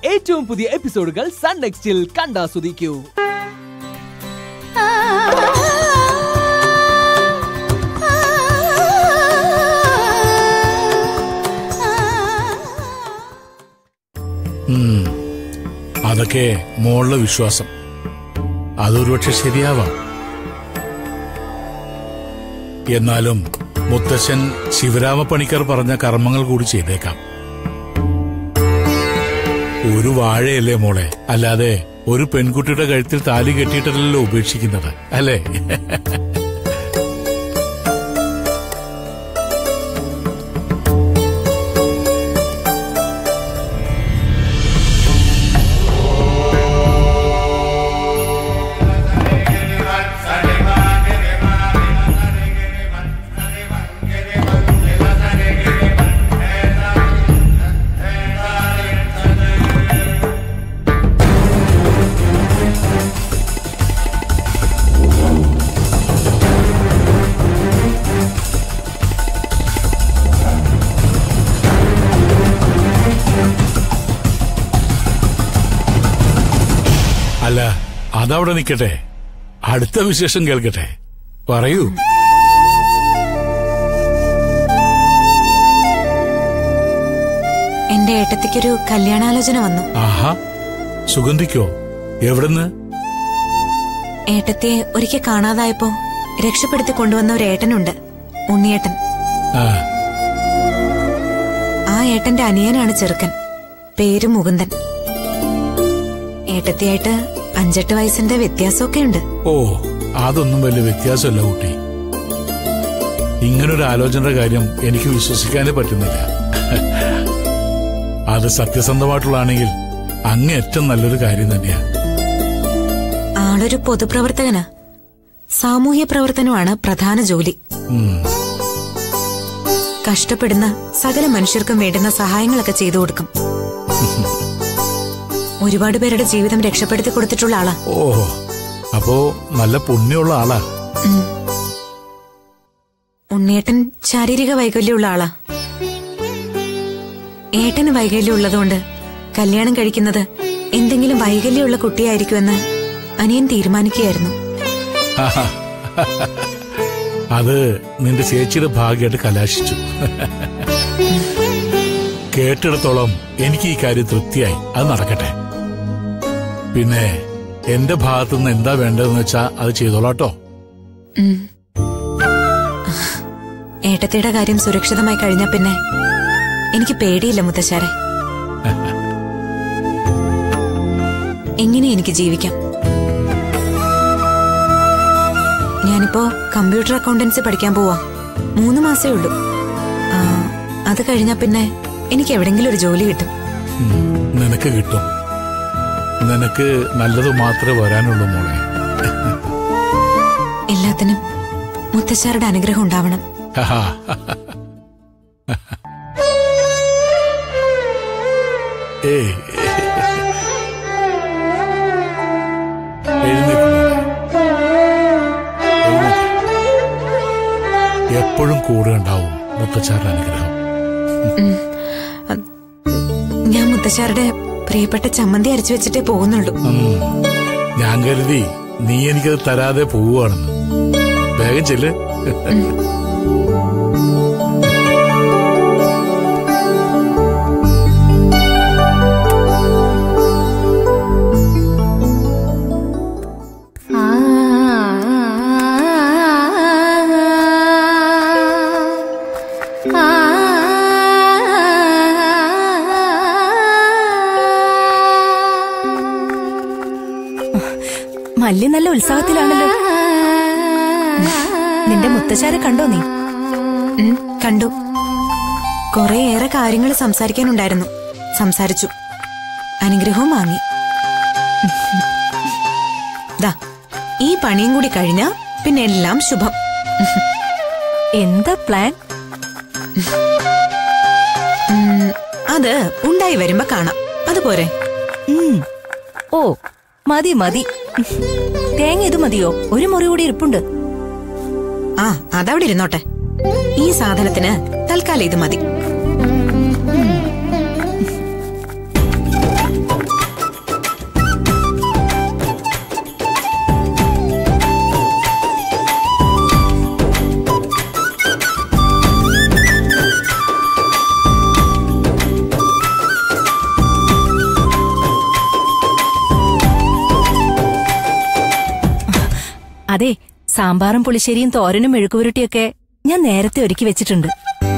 ഏറ്റവും പുതിയ എപ്പിസോഡുകൾ സൺ നെക്സ്റ്റിൽ കണ്ടാസ്വദിക്കൂ ഉം. അതൊക്കെ മോളുടെ വിശ്വാസം അതൊരുപക്ഷെ ശരിയാവാം എന്നാലും മുത്തശ്ശൻ ശിവരാമ പണിക്കർ പറഞ്ഞ കർമ്മങ്ങൾ കൂടി ചെയ്തേക്കാം ഒരു വാഴയല്ലേ മോളെ അല്ലാതെ ഒരു പെൺകുട്ടിയുടെ കഴുത്തിൽ താലി കെട്ടിയിട്ടല്ലോ ഉപേക്ഷിക്കുന്നത് അല്ലേ അല്ല അതവിടെ നിൽക്കട്ടെ അടുത്ത വിശേഷം കേൾക്കട്ടെ പറയൂ എന്റെ ഏട്ടത്തിക്കൊരു കല്യാണാലോചന വന്നു ആഹാ സുഗന്ധിക്കോ എവിടുന്ന് ഏട്ടത്തിയെ ഒരിക്കൽ കാണാതായപ്പോ രക്ഷപ്പെടുത്തി കൊണ്ടുവന്ന ഒരു ഏട്ടനുണ്ട് ഉണ്ണിയേട്ടൻ ആ ആ ഏട്ടന്റെ അനിയനാണ് ചെറുക്കൻ പേര് മുകുന്ദൻ ഏട്ടത്തിയായിട്ട് അഞ്ചെട്ട് വയസ്സിന്റെ വ്യത്യാസമൊക്കെ ഉണ്ട് ഓ അതൊന്നും വലിയ വ്യത്യാസമല്ല കുട്ടി ഇങ്ങനൊരു ആലോചനയുടെ കാര്യം എനിക്ക് വിശ്വസിക്കാനേ പറ്റുന്നില്ല അത് സത്യസന്ധമായിട്ടുള്ളതാണെങ്കിൽ അങ്ങേയറ്റം നല്ലൊരു കാര്യം തന്നെയാ ആളൊരു പൊതുപ്രവർത്തകനാ സാമൂഹ്യ പ്രവർത്തനമാണ് പ്രധാന ജോലി ഉം. കഷ്ടപ്പെടുന്ന സകല മനുഷ്യർക്കും വേണ്ടുന്ന സഹായങ്ങളൊക്കെ ചെയ്തു കൊടുക്കും ഒരുപാട് പേരുടെ ജീവിതം രക്ഷപ്പെടുത്തി കൊടുത്തിട്ടുള്ള ആളാ ഓ അപ്പോ നല്ല പുണ്യമുള്ള ആളാ ഉം. ഉണ്ണിയേട്ടൻ ശാരീരിക വൈകല്യമുള്ള ആളാ ഏട്ടന് വൈകല്യം ഉള്ളതുകൊണ്ട് കല്യാണം കഴിക്കുന്നത് എന്തെങ്കിലും വൈകല്യമുള്ള കുട്ടിയായിരിക്കുമെന്ന് അനിയൻ തീരുമാനിക്കുകയായിരുന്നു അത് നിന്റെ ചേച്ചിയുടെ ഭാഗ്യമായിട്ട് കലാശിച്ചു കേട്ടിടത്തോളം എനിക്ക് ഈ കാര്യം തൃപ്തിയായി അത് നടക്കട്ടെ പിന്നെ എന്റെ ഭാഗത്തുനിന്ന് എന്താ വേണ്ടതെന്ന് വെച്ചാ അത് ചെയ്തോളാട്ടോ ഉം. ഏട്ടത്തിയുടെ കാര്യം സുരക്ഷിതമായി കഴിഞ്ഞ പിന്നെ എനിക്ക് പേടിയില്ല മുത്തശ്ശാരെ എങ്ങനെ എനിക്ക് ജീവിക്കാം ഞാനിപ്പോ കമ്പ്യൂട്ടർ അക്കൗണ്ടൻസി പഠിക്കാൻ പോവാ മൂന്ന് മാസേ ഉള്ളൂ ആ, അത് കഴിഞ്ഞാ പിന്നെ എനിക്ക് എവിടെങ്കിലും ഒരു ജോലി കിട്ടും ഉം, നിനക്ക് കിട്ടും നിനക്ക് നല്ലത് മാത്രമേ വരാനുള്ളൂ മോളെ എല്ലാത്തിനും മുത്തശ്ശാരുടെ അനുഗ്രഹം ഉണ്ടാവണം ഹഹാ. ഏയ് എഴുന്നേക്ക് മോളെ. എഴുന്നേക്ക്. എപ്പോഴും കൂടെ ഉണ്ടാവും മുത്തച്ചാരുടെ അനുഗ്രഹം ഞാൻ മുത്തശ്ശാരുടെ പ്രിയപ്പെട്ട ചമ്മന്തി അരച്ചു വെച്ചിട്ടേ പോകുന്നുള്ളൂ ഉം. ഞാൻ കരുതി നീ എനിക്കത് തരാതെ പോവുകയാണെന്ന് വേഗം ചെല്ല് മല്ലി നല്ല ഉത്സാഹത്തിലാണല്ലോ നിന്റെ മുത്തശ്ശാരെ കണ്ടോ നീ ഉം, കണ്ടു കുറേയേറെ കാര്യങ്ങൾ സംസാരിക്കാനുണ്ടായിരുന്നു സംസാരിച്ചു അനുഗ്രഹവും വാങ്ങി ദാ ഈ പണിയും കൂടി കഴിഞ്ഞാ പിന്നെ എല്ലാം ശുഭം എന്താ പ്ലാൻ ഉം, അത് ഉണ്ടായി വരുമ്പോ കാണാം അതുപോരെ ഉം. ഓ മതി മതി തേങ്ങ ഇത് മതിയോ ഒരു മുറി കൂടി ഇരിപ്പുണ്ട് ആ അതവിടെ ഇരുന്നോട്ടെ ഈ സാധനത്തിന് തൽക്കാലം ഇത് മതി അതെ സാമ്പാറും പുളിശ്ശേരിയും തോരനും മെഴുക്കുപുരട്ടിയൊക്കെ ഞാൻ നേരത്തെ ഒരുക്കി വെച്ചിട്ടുണ്ട്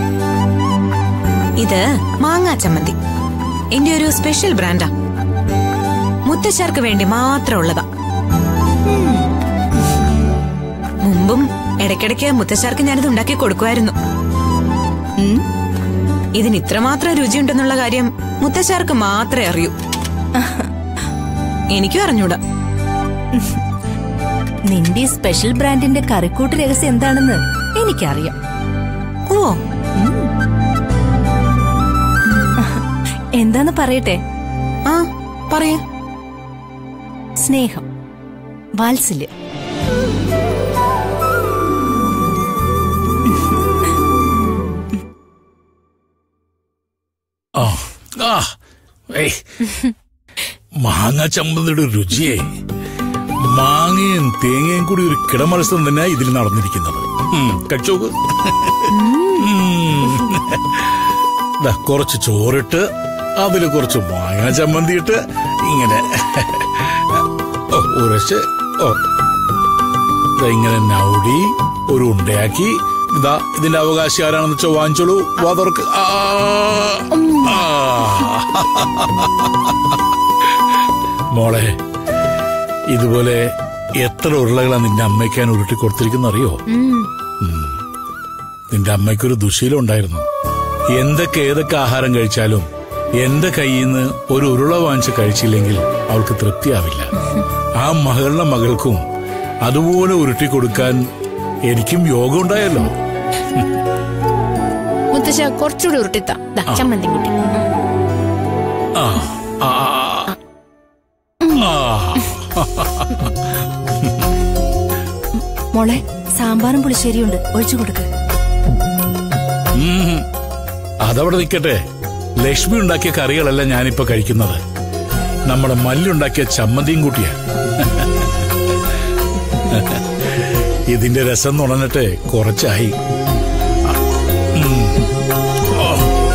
ഇത് മാങ്ങാ ചമ്മന്തി എന്റെ ഒരു സ്പെഷ്യൽ ബ്രാൻഡാ മുത്തശ്ശാർക്ക് വേണ്ടി മാത്രം ഉള്ളതാ മുമ്പും ഇടയ്ക്കിടയ്ക്ക് മുത്തശ്ശാർക്ക് ഞാനിത് ഉണ്ടാക്കി കൊടുക്കുമായിരുന്നു ഉം. ഇതിന് ഇത്രമാത്രം രുചിയുണ്ടെന്നുള്ള കാര്യം മുത്തശ്ശാർക്ക് മാത്രമേ അറിയൂ എനിക്കും അറിഞ്ഞൂടാ നിന്റെ ഈ സ്പെഷ്യൽ ബ്രാൻഡിന്റെ കറിക്കൂട്ട് രഹസ്യം എന്താണെന്ന് എനിക്കറിയാം ഓ എന്താന്ന് പറയട്ടെ ആ പറയൂ സ്നേഹം വാത്സല്യം ആ ആ ഏയ് മാങ്ങ ചമ്മന്തിയുടെ രുചിയെ മാങ്ങയും തേങ്ങയും കൂടി ഒരു കിടമത്സരം തന്നെ ഇതിൽ നടന്നിരിക്കുന്നത് ഉം, കഴിച്ചോക്ക് ഉം. ദാ കുറച്ച് ചോറിട്ട് അതിൽ കുറച്ച് മാങ്ങ ചമ്മന്തി ഇട്ട് ഇങ്ങനെ ഓ ഉരച്ച് ഓ ദാ ഇങ്ങനെ നൗടി ഒരു ഉണ്ടയാക്കി ഇതാ ഇതിന്റെ അവകാശി ആരാണെന്ന് വെച്ചാൽ വാങ്ങിച്ചോളൂ വാതർക്ക് ആ ആ. മോളെ ഇതുപോലെ എത്ര ഉരുളകളാ നിന്റെ അമ്മയ്ക്ക് ഞാൻ ഉരുട്ടി കൊടുത്തിരിക്കുന്ന അറിയോ ഉം. നിന്റെ അമ്മയ്ക്കൊരു ദുശീലം ഉണ്ടായിരുന്നു എന്തൊക്കെ ഏതൊക്കെ ആഹാരം കഴിച്ചാലും എന്റെ കയ്യിൽ നിന്ന് ഒരു ഉരുള വാങ്ങിച്ച് കഴിച്ചില്ലെങ്കിൽ അവൾക്ക് തൃപ്തിയാവില്ല ആ മകളുടെ മകൾക്കും അതുപോലെ ഉരുട്ടി കൊടുക്കാൻ എനിക്കും യോഗം ഉണ്ടായല്ലോ മുത്തശ്ശ കുറച്ചുകൂടി ഉരുട്ടിത്ത ദാ, ചമ്മന്തി കുട്ടി ആ ആ ആ മോളെ സാമ്പാറും പുളിശ്ശേരിയും ഉണ്ട് ഒഴിച്ചു കൊടുക്ക് ഉം. അതവിടെ നിൽക്കട്ടെ ലക്ഷ്മി ഉണ്ടാക്കിയ കറികളല്ല ഞാനിപ്പോ കഴിക്കുന്നത് നമ്മുടെ മല്ലുണ്ടാക്കിയ ചമ്മന്തിയും കൂട്ടിയാ ഇതിന്റെ രസം നുണഞ്ഞിട്ട് കുറച്ചായി ഉം. ഓ.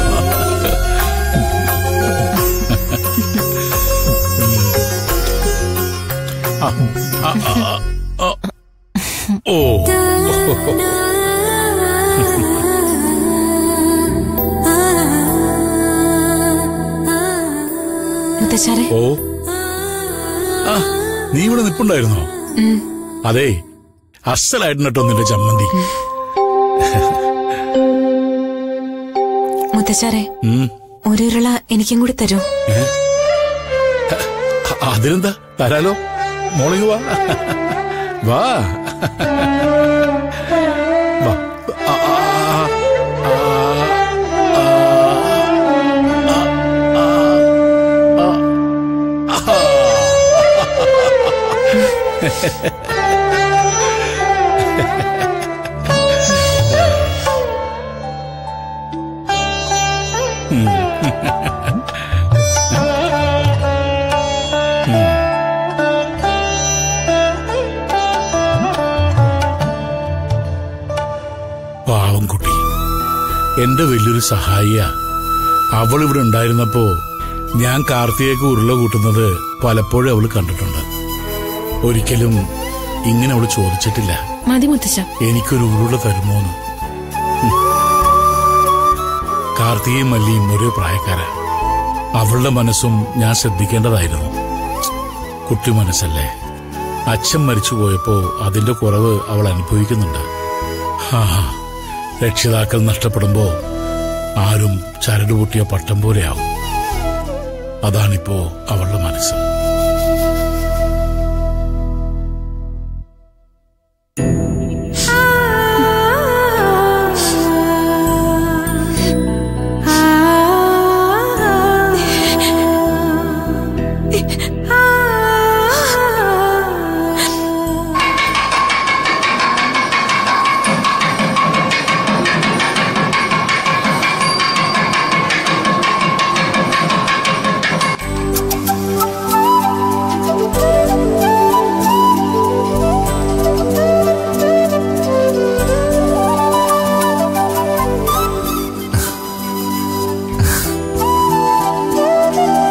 ആ, ആ, ആ, ആ, ഓ മുത്തശ്ശാരെ ഓ ആ നീ ഇവിടെ നിപ്പുണ്ടായിരുന്നോ അതെ അസലായിരുന്നു കേട്ടോ നിന്റെ ചമ്മന്തി മുത്തശ്ശാരെ ഉം. ഒരു ഉരുള എനിക്കും കൂടി തരൂ ഏ? അ- അതിനെന്താ തരാലോ മോളിങ് വാ വാ വാ ആ, ആ, ആ, ആ, ആ, ആ, ആ, ആ. പാവം കുട്ടി എന്റെ വലിയൊരു സഹായിയ അവൾ ഇവിടെ ഉണ്ടായിരുന്നപ്പോ ഞാൻ കാർത്തികയ്ക്ക് ഉരുള കൂട്ടുന്നത് പലപ്പോഴും അവൾ കണ്ടിട്ടുണ്ട് ഒരിക്കലും ഇങ്ങനെ അവൾ ചോദിച്ചിട്ടില്ല മതി മുത്തശ്ശ എനിക്കൊരു ഉരുള തരുമോന്ന് ഉം. കാർത്തികയും മല്ലിയും ഒരേ പ്രായക്കാരാ അവളുടെ മനസ്സും ഞാൻ ശ്രദ്ധിക്കേണ്ടതായിരുന്നു കുട്ടി മനസ്സല്ലേ അച്ഛൻ മരിച്ചു പോയപ്പോ അതിന്റെ കുറവ് അവൾ അനുഭവിക്കുന്നുണ്ട് ആ രക്ഷിതാക്കൾ നഷ്ടപ്പെടുമ്പോ ആരും ചരട് പൊട്ടിയ പട്ടം പോലെയാവും അതാണിപ്പോ അവളുടെ മനസ്സ്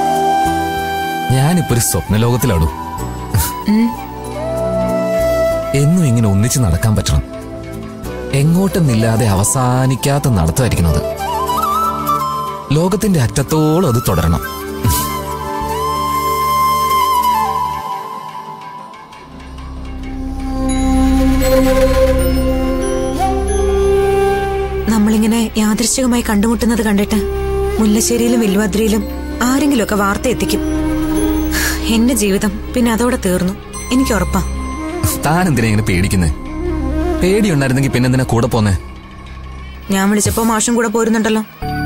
ഞാനിപ്പോ ഒരു സ്വപ്നലോകത്തിലാണു എന്നും ഇങ്ങനെ ഒന്നിച്ച് നടക്കാൻ പറ്റണം എങ്ങോട്ടെന്നില്ലാതെ അവസാനിക്കാത്ത നടത്തമായിരിക്കുന്നത് ലോകത്തിന്റെ അറ്റത്തോളം അത് തുടരണം നമ്മളിങ്ങനെ യാദൃശ്ചികമായി കണ്ടുമുട്ടുന്നത് കണ്ടിട്ട് മുല്ലശ്ശേരിയിലും വില്ലുവദ്രിയിലും ആരെങ്കിലുമൊക്കെ വാർത്ത എത്തിക്കും എന്റെ ജീവിതം പിന്നെ അതോടെ തീർന്നു എനിക്ക് ഉറപ്പാ താൻ എന്തിനാ ഇങ്ങനെ പേടിക്കുന്നേ പേടിയുണ്ടായിരുന്നെങ്കിൽ പിന്നെന്തിനാ കൂടെ പോന്നേ ഞാൻ വിളിച്ചപ്പോ മാഷും കൂടെ പോരുന്നുണ്ടല്ലോ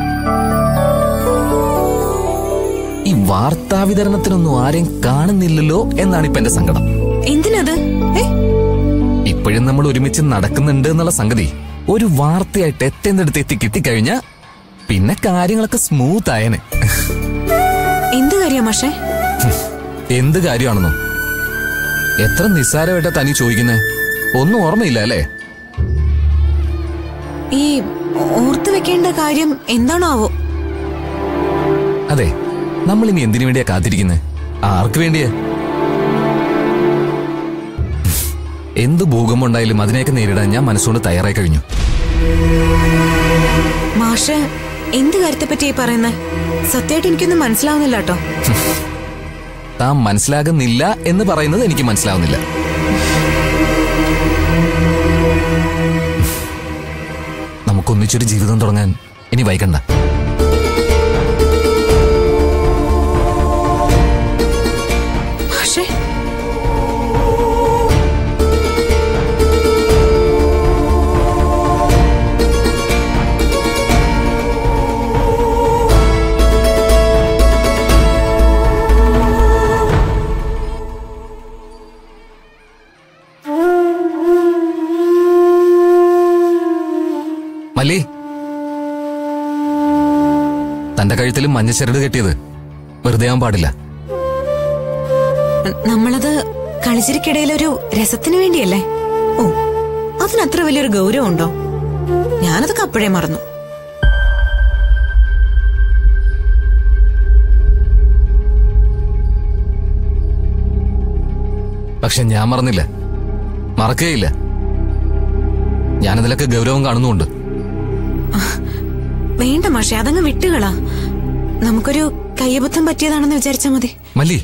ഈ വാർത്താ വിതരണത്തിനൊന്നും ആരെയും കാണുന്നില്ലല്ലോ എന്നാണ് ഇപ്പൊ എന്റെ സങ്കടം എന്തിനത് ഏ ഇപ്പോഴും നമ്മൾ ഒരുമിച്ച് നടക്കുന്നുണ്ട് എന്നുള്ള സംഗതി ഒരു വാർത്തയായിട്ട് എത്തേണ്ടടുത്ത് എത്തി കിട്ടിക്കഴിഞ്ഞ പിന്നെ കാര്യങ്ങളൊക്കെ സ്മൂത്ത് ആയനെ എന്ത് കാര്യ മാഷേ എന്ത് കാര്യമാണെന്നോ എത്ര നിസ്സാരമായിട്ടാ തനി ചോദിക്കുന്നേ ഒന്നും ഓർമ്മയില്ല അല്ലേ ഈ ഓർത്തു വെക്കേണ്ട കാര്യം എന്താണോ ആവോ അതെ നമ്മൾ ഇനി എന്തിനു വേണ്ടിയാ കാത്തിരിക്കുന്നത് ആർക്ക് വേണ്ടിയാ എന്ത് ഭൂകമ്പം ഉണ്ടായാലും അതിനെയൊക്കെ നേരിടാൻ ഞാൻ മനസ്സുകൊണ്ട് തയ്യാറായി കഴിഞ്ഞു മാഷ് എന്ത് കാര്യത്തെ പറ്റി പറയുന്നത് സത്യമായിട്ട് എനിക്കൊന്നും മനസ്സിലാവുന്നില്ല കേട്ടോ താൻ മനസ്സിലാകുന്നില്ല എന്ന് പറയുന്നത് എനിക്ക് മനസ്സിലാവുന്നില്ല നമുക്കൊന്നിച്ചൊരു ജീവിതം തുടങ്ങാൻ ഇനി വൈകണ്ട മാഷേ മല്ലി തന്റെ കഴുത്തിൽ മഞ്ഞച്ചരട് കെട്ടിയത് വെറുതെ ആവാൻ പാടില്ല ന- നമ്മളത് കളിച്ചിരിക്കിടയിൽ ഒരു രസത്തിന് വേണ്ടിയല്ലേ ഓ അതിനത്ര വലിയൊരു ഗൗരവം ഉണ്ടോ ഞാനതൊക്കെ അപ്പോഴേ മറന്നു പക്ഷെ ഞാൻ മറന്നില്ല മറക്കുകയില്ല ഞാനതിലൊക്കെ ഗൗരവം കാണുന്നുണ്ട് വേണ്ട മാഷെ അതങ്ങ് വിട്ടുകളാ നമുക്കൊരു കയ്യബദ്ധം പറ്റിയതാണെന്ന് വിചാരിച്ചാ മതി മല്ലി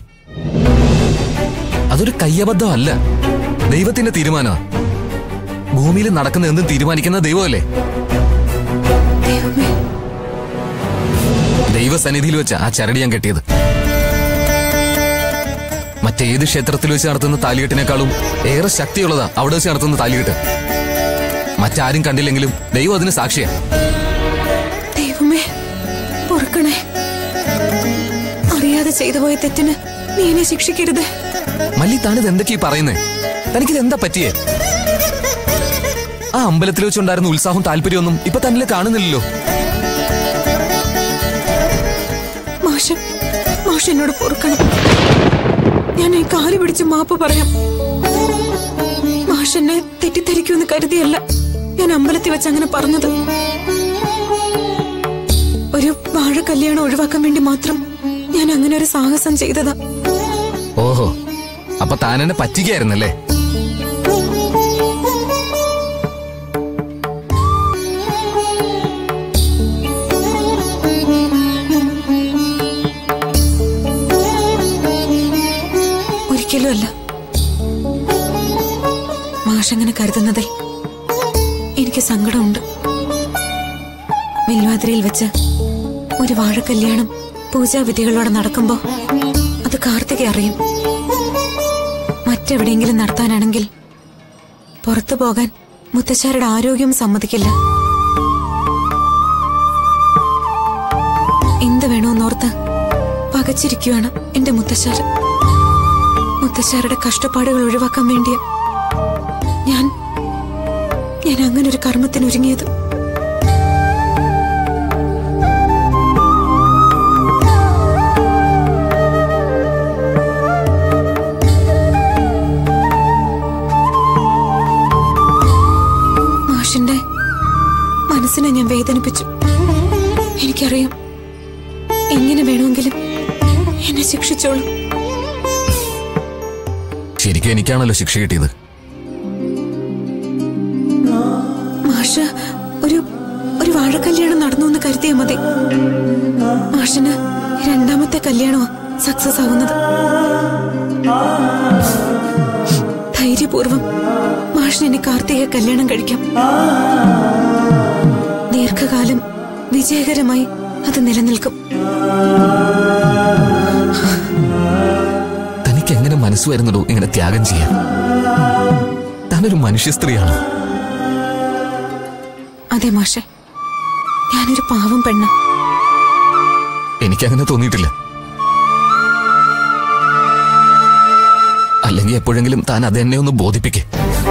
അതൊരു കയ്യബദ്ധമല്ല ദൈവത്തിന്റെ തീരുമാനമാ ഭൂമിയിൽ നടക്കുന്ന എന്തും തീരുമാനിക്കുന്ന ദൈവമല്ലേ ദൈവമേ ദൈവസന്നിധിയിൽ വെച്ച് ആ ചരട് ഞാൻ കെട്ടിയത് മറ്റേത് ക്ഷേത്രത്തിൽ വെച്ച് നടത്തുന്ന താലികെട്ടിനേക്കാളും ഏറെ ശക്തിയുള്ളതാ അവിടെ വെച്ച് നടത്തുന്ന താലികെട്ട് മറ്റാരും കണ്ടില്ലെങ്കിലും ദൈവം അതിന് സാക്ഷിയാ ദൈവമേ പൊറുക്കണേ അറിയാതെ ചെയ്തു പോയ തെറ്റിന് നീ എന്നെ ശിക്ഷിക്കരുത് മല്ലി താനിത് എന്തൊക്കെയാ ഈ പറയുന്നേ തനിക്കിത് എന്താ പറ്റിയേ ആ അമ്പലത്തിൽ വെച്ചുണ്ടായിരുന്ന ഉത്സാഹവും താല്പര്യമൊന്നും ഇപ്പൊ തന്നിൽ കാണുന്നില്ലല്ലോ മാഷ് മാഷ് എന്നോട് പൊറുക്കണം ഞാൻ ഈ കാല് പിടിച്ച് മാപ്പ് പറയാം മാഷ് എന്നെ തെറ്റിദ്ധരിക്കുമെന്ന് കരുതിയല്ല ഞാൻ അമ്പലത്തിൽ വെച്ച് അങ്ങനെ പറഞ്ഞത് ഒരു വാഴ കല്യാണം ഒഴിവാക്കാൻ വേണ്ടി മാത്രം ഞാൻ അങ്ങനെ ഒരു സാഹസം ചെയ്തതാ ഓഹോ അപ്പൊ താൻ എന്നെ പറ്റിക്കായിരുന്നല്ലേ ഒരിക്കലും അല്ല മാഷങ്ങനെ കരുതുന്നതിൽ എനിക്ക് സങ്കടമുണ്ട് വിൽവാതിരയിൽ വെച്ച് ഒരു വാഴക്കല്യാണം പൂജാവിധികളോടെ നടക്കുമ്പോ അത് കാർത്തിക അറിയും മറ്റെവിടെയെങ്കിലും നടത്താനാണെങ്കിൽ പുറത്തു പോകാൻ മുത്തശ്ശാരുടെ ആരോഗ്യം സമ്മതിക്കില്ല എന്ത് വേണോന്നോർത്ത് പകച്ചിരിക്കുകയാണ് എന്റെ മുത്തശ്ശാര് മുത്തശ്ശാരുടെ കഷ്ടപ്പാടുകൾ ഒഴിവാക്കാൻ വേണ്ടിയ ഞാൻ ഞാൻ അങ്ങനെ ഒരു കർമ്മത്തിന് ഒരുങ്ങിയത് മാഷിന്റെ മനസ്സിനെ ഞാൻ വേദനിപ്പിച്ചു എനിക്കറിയാം എങ്ങനെ വേണമെങ്കിലും എന്നെ ശിക്ഷിച്ചോളൂ ശരിക്കും എനിക്കാണല്ലോ ശിക്ഷ കിട്ടിയത് മാഷ് ഒരു ഒരു വാഴക്കല്യാണം നടന്നു എന്ന് കരുതിയാ മതി മാഷിന് രണ്ടാമത്തെ കല്യാണമാ സക്സസ് ആവുന്നത് ധൈര്യപൂർവം മാഷിന് ഇനി കാർത്തികയെ കല്യാണം കഴിക്കാം ദീർഘകാലം വിജയകരമായി അത് നിലനിൽക്കും തനിക്ക് എങ്ങനെ മനസ്സ് വരുന്നതോ ഇങ്ങനെ ത്യാഗം ചെയ്യാൻ താനൊരു മനുഷ്യ സ്ത്രീയാണ് അതെ മാഷെ ഞാനൊരു പാവം പെണ്ണ എനിക്കങ്ങനെ തോന്നിയിട്ടില്ല അല്ലെങ്കിൽ എപ്പോഴെങ്കിലും താൻ അതെന്നെ ഒന്ന് ബോധിപ്പിക്കേ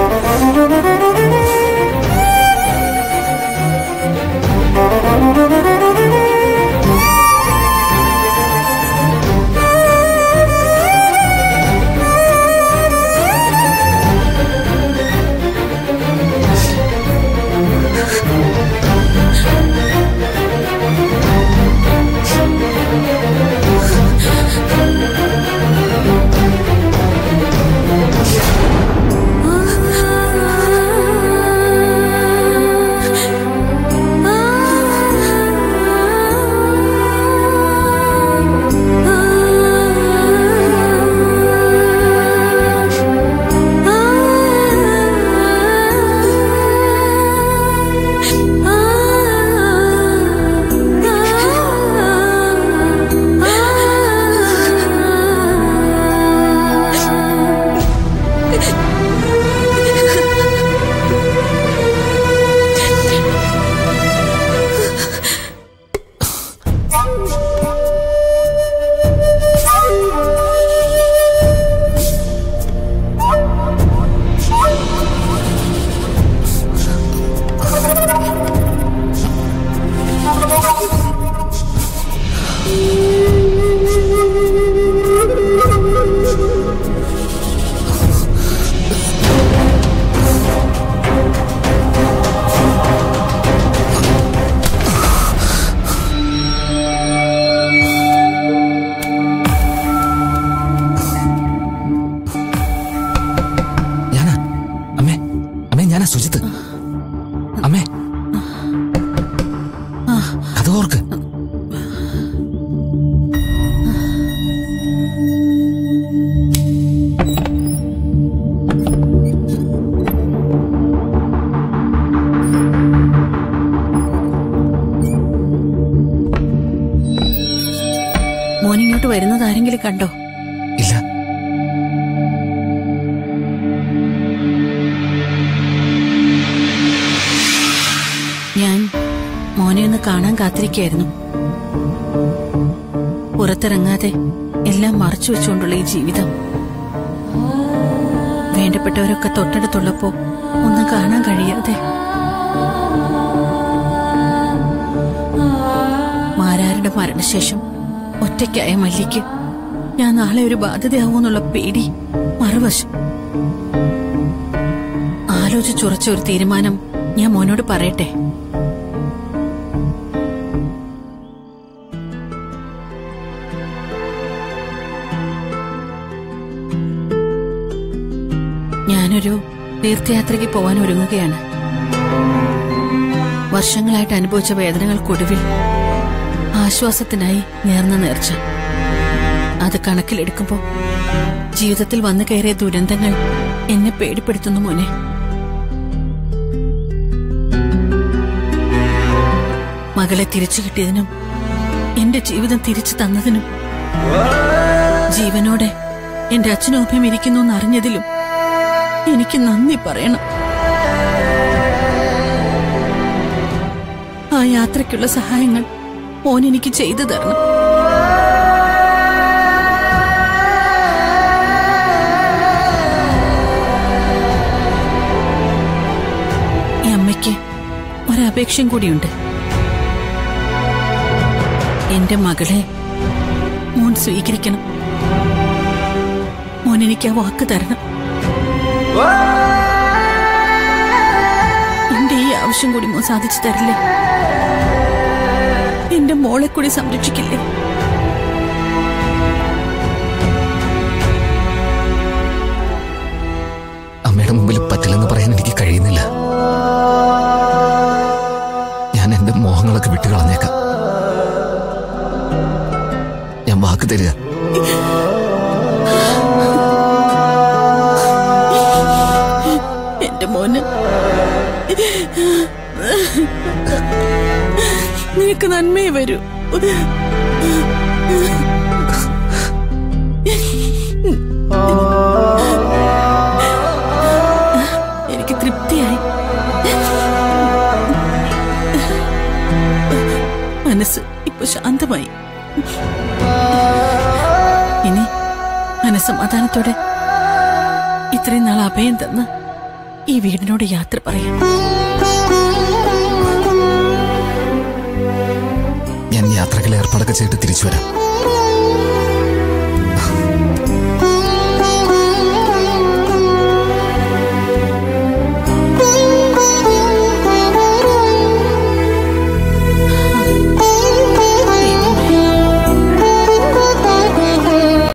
ഞാനാ അമ്മേ അമ്മേ ഞാനാ സുജിത്ത് അമ്മേ അത് ഓർക്ക് മോനിങ്ങോട്ട് വരുന്നത് ആരെങ്കിലും കണ്ടോ ഇല്ല ഞാൻ മോനെ ഒന്ന് കാണാൻ കാത്തിരിക്കായിരുന്നു പുറത്തിറങ്ങാതെ എല്ലാം മറച്ചു വെച്ചുകൊണ്ടുള്ള ഈ ജീവിതം വേണ്ടപ്പെട്ടവരൊക്കെ തൊട്ടടുത്തുള്ളപ്പോ ഒന്നും കാണാൻ കഴിയാതെ മാരാരുടെ മരണശേഷം ഒറ്റയ്ക്കായ മല്ലിക്ക് ഞാൻ നാളെ ഒരു ബാധ്യതയാവുമെന്നുള്ള പേടി മറുവശം ആലോചിച്ചുറച്ച ഒരു തീരുമാനം ഞാൻ മോനോട് പറയട്ടെ ഞാനൊരു തീർത്ഥയാത്രയ്ക്ക് പോവാൻ ഒരുങ്ങുകയാണ് വർഷങ്ങളായിട്ട് അനുഭവിച്ച വേദനകൾക്കൊടുവിൽ ആശ്വാസത്തിനായി നേർന്ന നേർച്ച അത് കണക്കിലെടുക്കുമ്പോ ജീവിതത്തിൽ വന്നു കയറിയ ദുരന്തങ്ങൾ എന്നെ പേടിപ്പെടുത്തുന്നു മോനെ മകളെ തിരിച്ചു കിട്ടിയതിനും എന്റെ ജീവിതം തിരിച്ചു തന്നതിനും ജീവനോടെ എന്റെ അച്ഛനും അമ്മയും ഇരിക്കുന്നു എന്നറിഞ്ഞതിലും എനിക്ക് നന്ദി പറയണം ആ യാത്രയ്ക്കുള്ള സഹായങ്ങൾ മോൻ എനിക്ക് ചെയ്തു തരണം ഈ അമ്മയ്ക്ക് ഒരപേക്ഷയും കൂടിയുണ്ട് എന്റെ മകളെ മോൻ സ്വീകരിക്കണം മോൻ എനിക്ക് ആ വാക്ക് തരണം എന്റെ ഈ ആവശ്യം കൂടി മോൻ സാധിച്ചു തരില്ലേ എന്റെ മോളെ കൂടി സംരക്ഷിക്കില്ലേ അമ്മയുടെ മുമ്പിൽ പറ്റില്ലെന്ന് പറയാൻ എനിക്ക് കഴിയുന്നില്ല മോന് നിനക്ക് നന്മയെ വരൂ എനിക്ക് തൃപ്തിയായി മനസ്സ് ഇപ്പൊ ശാന്തമായി ഇനി മനസ്സമാധാനത്തോടെ ഇത്രയും നാൾ അഭയം തന്ന് ഈ വീടിനോട് യാത്ര പറയാം ഞാൻ യാത്രകൾ ഏർപ്പാടൊക്കെ ചെയ്തിട്ട് തിരിച്ചു വരാം